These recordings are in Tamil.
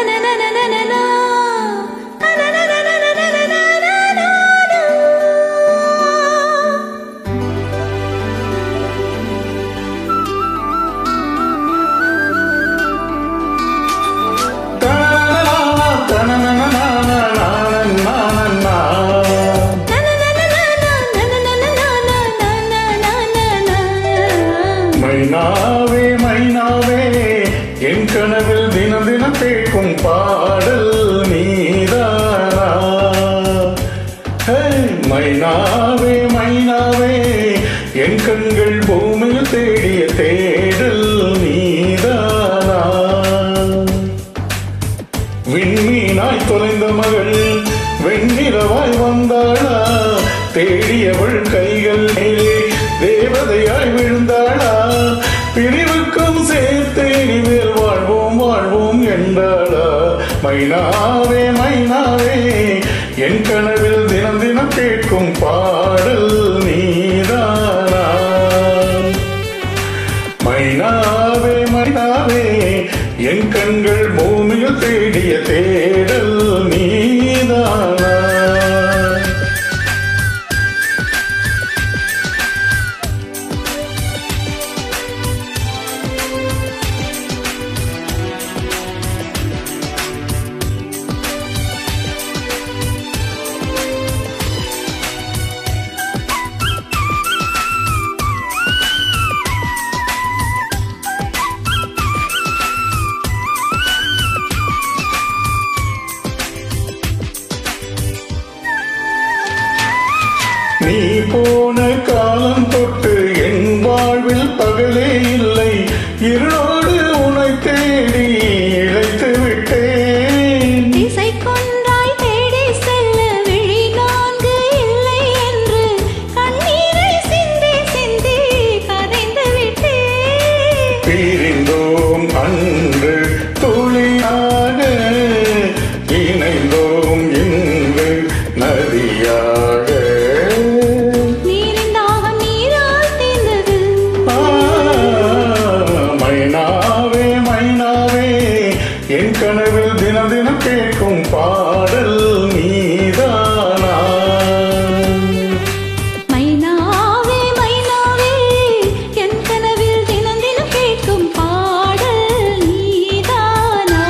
மைனாவே மைனாவே என் கனவில் தினம் தினம் கேட்கும் பாடல் நீதானா ஹே, மைனாவே மைனாவே என் கண்கள் பூமியில் தேடிய தேடல் நீதானா விண்மீனாய் தொலைந்த மகள் வெண்ணிலவாய் வந்தாளா தேடியவள் கைகள் மேலே தேவதையாய் விழுந்தாளா பிரிவுக்கும் சேர்த்து இனிமேல் வாழ்வோம் வாழ்வோம் என்றாளா மைனாவே மைனாவே என் கனவில் தினம் தினம் கேட்கும் பாடல் நீதானா மைனாவே மைனாவே என் கண்கள் பூமியில் தேடிய தேடல் நீதானா நீ போன காலம் தொட்டு என் வாழ்வில் பகலே இல்லை இருளோடு உனை தேடி இழைத்து விட்டேன் திசை கொன்றாய் தேடி செல்ல விழி நான்கு இல்லை என்று கண்ணீரை சிந்தி சிந்தி கரைந்து விட்டேன் பிரிந்தோம் அன்று துளியாக இணைந்தோம் இன்று நதியாக நீரின் தாகம் நீரால் தீர்ந்தது ஆ, மைனாவே மைனாவே என் கனவில் தினம் தினம் கேட்கும் பாடல் நீதானா மைனாவே மைனாவே என் கனவில் தினம் தினம் கேட்கும் பாடல் நீதானா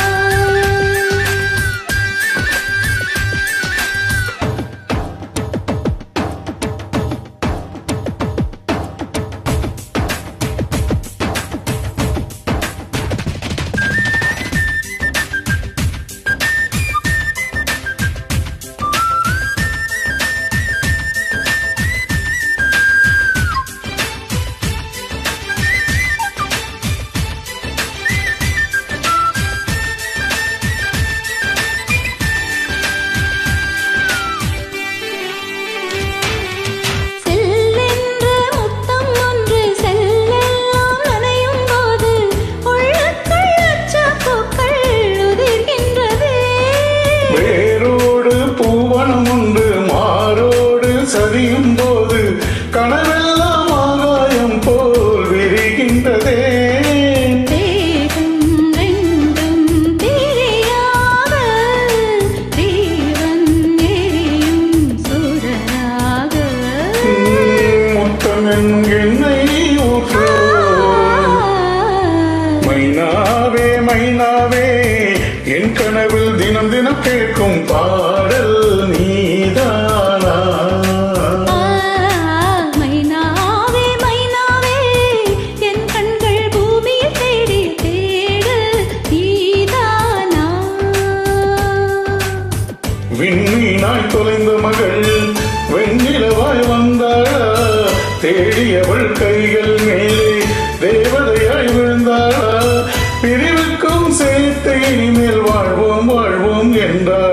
செல்லென்ற முத்தம் ஒன்று செல்லெல்லாம் நனையும் போது உள்ளுக்குள் அச்சப்பூக்கள் உதிர்கின்றதே வேரோடு பூவனம் உண்டு மாரோடு சரியும் போது கனவெல்லாம் ஆகாயம் போல் விரிகின்றதே தேகம் ரெண்டும் தெரியாத தேவன் எரியும் சுடராக முத்தம் என்னும் எண்ணெய் ஊற்றோ மைனாவே மைனாவே என் கனவில் தினம் தினம் கேட்கும் பாடல் நீதானா மைனாவே மைனாவே என் கண்கள் பூமியில் தேடி தேடு நீதானா விண்மீனாய் தொலைந்த மகள் வெண்ணிலவாய் வந்தாளா தேடியவள் கைகள் மேலே தேவதையாய் விழுந்தாளா பிரிவுக்கும் சேர்த்து இனிமேல் வாழ்வோம் வாழ்வோம் என்றாள்